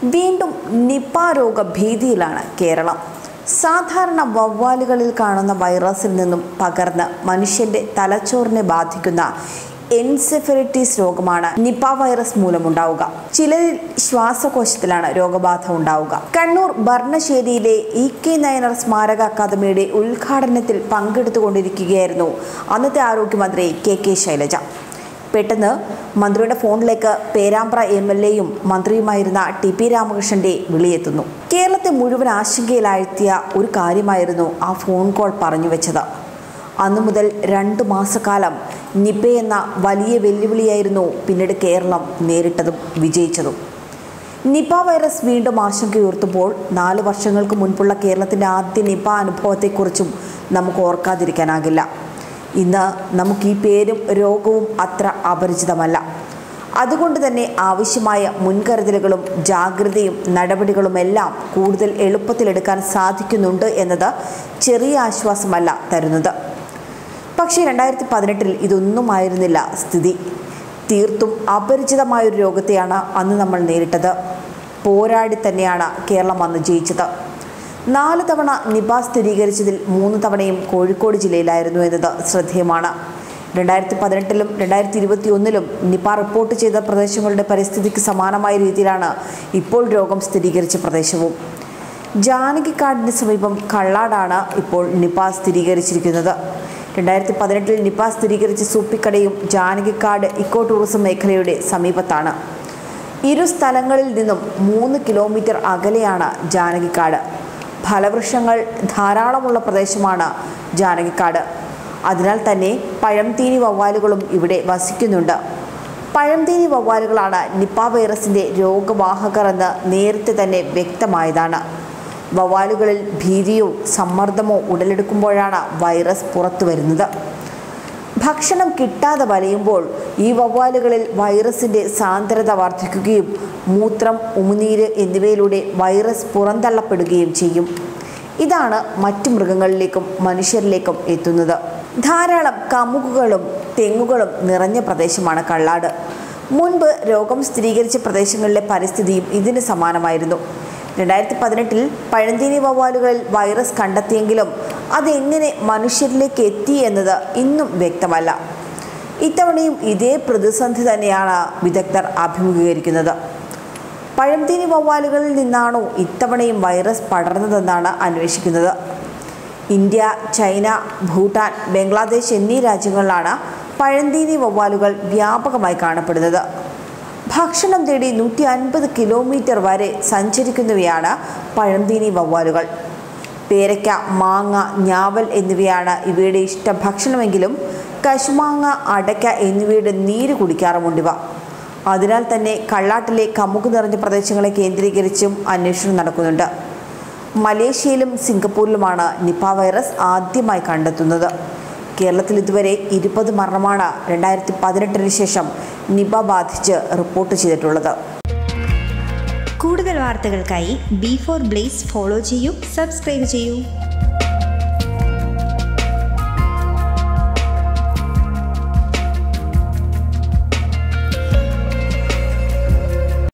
വീണ്ടും നിപ രോഗ ഭീതിയിലാണ് കേരളം സാധാരണ വവ്വാലുകളിൽ കാണുന്ന വൈറസിൽ നിന്നും പകർന്ന് മനുഷ്യന്റെ തലച്ചോറിനെ ബാധിക്കുന്ന എൻസെഫലിറ്റീസ് രോഗമാണ് നിപ വൈറസ് മൂലമുണ്ടാവുക ചിലരിൽ ശ്വാസകോശത്തിലാണ് രോഗബാധ ഉണ്ടാവുക കണ്ണൂർ ഭരണശ്ശേരിയിലെ ഇ കെ നയനർ സ്മാരക അക്കാദമിയുടെ ഉദ്ഘാടനത്തിൽ പങ്കെടുത്തുകൊണ്ടിരിക്കുകയായിരുന്നു അന്നത്തെ ആരോഗ്യമന്ത്രി കെ കെ ശൈലജ പെട്ടെന്ന് മന്ത്രിയുടെ ഫോണിലേക്ക് പേരാമ്പ്ര എം എൽ എയും മന്ത്രിയുമായിരുന്ന ടി പി രാമകൃഷ്ണന്റെ വിളിയെത്തുന്നു കേരളത്തെ മുഴുവൻ ആശങ്കയിലാഴ്ത്തിയ ഒരു കാര്യമായിരുന്നു ആ ഫോൺ കോൾ പറഞ്ഞു വെച്ചത് അന്നു മുതൽ രണ്ട് മാസക്കാലം നിപ എന്ന വലിയ വെല്ലുവിളിയായിരുന്നു പിന്നീട് കേരളം നേരിട്ടതും വിജയിച്ചതും നിപ വൈറസ് വീണ്ടും ആശങ്കയുയർത്തുമ്പോൾ നാല് വർഷങ്ങൾക്ക് മുൻപുള്ള കേരളത്തിൻ്റെ ആദ്യ നിപ അനുഭവത്തെക്കുറിച്ചും നമുക്ക് ഓർക്കാതിരിക്കാനാകില്ല ഇന്ന് നമുക്ക് ഈ പേരും രോഗവും അത്ര അപരിചിതമല്ല അതുകൊണ്ട് തന്നെ ആവശ്യമായ മുൻകരുതലുകളും ജാഗ്രതയും നടപടികളുമെല്ലാം കൂടുതൽ എളുപ്പത്തിലെടുക്കാൻ സാധിക്കുന്നുണ്ട് എന്നത് ചെറിയ ആശ്വാസമല്ല തരുന്നത് പക്ഷേ രണ്ടായിരത്തി പതിനെട്ടിൽ ഇതൊന്നും ആയിരുന്നില്ല സ്ഥിതി തീർത്തും അപരിചിതമായൊരു രോഗത്തെയാണ് അന്ന് നമ്മൾ നേരിട്ടത് പോരാടി തന്നെയാണ് കേരളം അന്ന് ജയിച്ചത് നാല് തവണ നിപ സ്ഥിരീകരിച്ചതിൽ മൂന്ന് തവണയും കോഴിക്കോട് ജില്ലയിലായിരുന്നു എന്നത് ശ്രദ്ധേയമാണ് രണ്ടായിരത്തി പതിനെട്ടിലും രണ്ടായിരത്തി ഇരുപത്തി ഒന്നിലും നിപ റിപ്പോർട്ട് ചെയ്ത പ്രദേശങ്ങളുടെ പരിസ്ഥിതിക്ക് സമാനമായ രീതിയിലാണ് ഇപ്പോൾ രോഗം സ്ഥിരീകരിച്ച പ്രദേശവും ജാനകിക്കാടിന് സമീപം കള്ളാടാണ് ഇപ്പോൾ നിപ സ്ഥിരീകരിച്ചിരിക്കുന്നത് രണ്ടായിരത്തി പതിനെട്ടിൽ നിപ സ്ഥിരീകരിച്ച സൂപ്പിക്കടയും ജാനകിക്കാട് ഇക്കോ ടൂറിസം മേഖലയുടെ സമീപത്താണ് ഇരു സ്ഥലങ്ങളിൽ നിന്നും മൂന്ന് കിലോമീറ്റർ അകലെയാണ് ജാനകിക്കാട് ഫലവൃക്ഷങ്ങൾ ധാരാളമുള്ള പ്രദേശമാണ് ജാനകിക്കാട് അതിനാൽ തന്നെ പഴംതീനി വവ്വാലുകളും ഇവിടെ വസിക്കുന്നുണ്ട് പഴംതീനി വവ്വാലുകളാണ് നിപ്പ വൈറസിൻ്റെ രോഗവാഹകർ എന്ന് നേരത്തെ തന്നെ വ്യക്തമായതാണ് വവ്വാലുകളിൽ ഭീതിയോ സമ്മർദ്ദമോ ഉടലെടുക്കുമ്പോഴാണ് വൈറസ് പുറത്തു വരുന്നത് ഭക്ഷണം കിട്ടാതെ വലയുമ്പോൾ ഈ വവ്വാലുകളിൽ വൈറസിൻ്റെ സാന്ദ്രത വർദ്ധിക്കുകയും മൂത്രം ഉമിനീര് എന്നിവയിലൂടെ വൈറസ് പുറന്തള്ളപ്പെടുകയും ചെയ്യും ഇതാണ് മറ്റു മൃഗങ്ങളിലേക്കും മനുഷ്യരിലേക്കും എത്തുന്നത് ധാരാളം കമുകുകളും തെങ്ങുകളും നിറഞ്ഞ പ്രദേശമാണ് കള്ളാട് മുൻപ് രോഗം സ്ഥിരീകരിച്ച പ്രദേശങ്ങളിലെ പരിസ്ഥിതിയും ഇതിന് സമാനമായിരുന്നു രണ്ടായിരത്തി പതിനെട്ടിൽ പഴന്തീനി വവ്വാലുകളിൽ വൈറസ് കണ്ടെത്തിയെങ്കിലും അതെങ്ങനെ മനുഷ്യരിലേക്ക് എത്തി എന്നത് ഇന്നും വ്യക്തമല്ല ഇത്തവണയും ഇതേ പ്രതിസന്ധി തന്നെയാണ് വിദഗ്ധർ അഭിമുഖീകരിക്കുന്നത് പഴംതീനി വവ്വാലുകളിൽ നിന്നാണോ ഇത്തവണയും വൈറസ് പടർന്നതെന്നാണ് അന്വേഷിക്കുന്നത് ഇന്ത്യ ചൈന ഭൂട്ടാൻ ബംഗ്ലാദേശ് എന്നീ രാജ്യങ്ങളിലാണ് പഴന്തീനി വവ്വാലുകൾ വ്യാപകമായി കാണപ്പെടുന്നത് ഭക്ഷണം തേടി നൂറ്റി അൻപത് കിലോമീറ്റർ വരെ സഞ്ചരിക്കുന്നവയാണ് പഴന്തീനി വവ്വാലുകൾ പേരയ്ക്ക മാങ്ങ ഞാവൽ എന്നിവയാണ് ഇവയുടെ ഇഷ്ട ഭക്ഷണമെങ്കിലും കശുമാങ്ങ അടയ്ക്ക എന്നിവയുടെ നീര് കുടിക്കാറുമുണ്ടിവ അതിനാൽ തന്നെ കള്ളാട്ടിലെ കമുക് നിറഞ്ഞ പ്രദേശങ്ങളെ കേന്ദ്രീകരിച്ചും അന്വേഷണം നടക്കുന്നുണ്ട് മലേഷ്യയിലും സിംഗപ്പൂരിലുമാണ് നിപ വൈറസ് ആദ്യമായി കണ്ടെത്തുന്നത് കേരളത്തിൽ ഇതുവരെ ഇരുപത് മരണമാണ് രണ്ടായിരത്തി പതിനെട്ടിന് ശേഷം നിപ ബാധിച്ച് റിപ്പോർട്ട് ചെയ്തിട്ടുള്ളത് കൂടുതൽ വാർത്തകൾക്കായി ബി ഫോർ ബ്ലേസ് ഫോളോ ചെയ്യൂ സബ്സ്ക്രൈബ് ചെയ്യൂ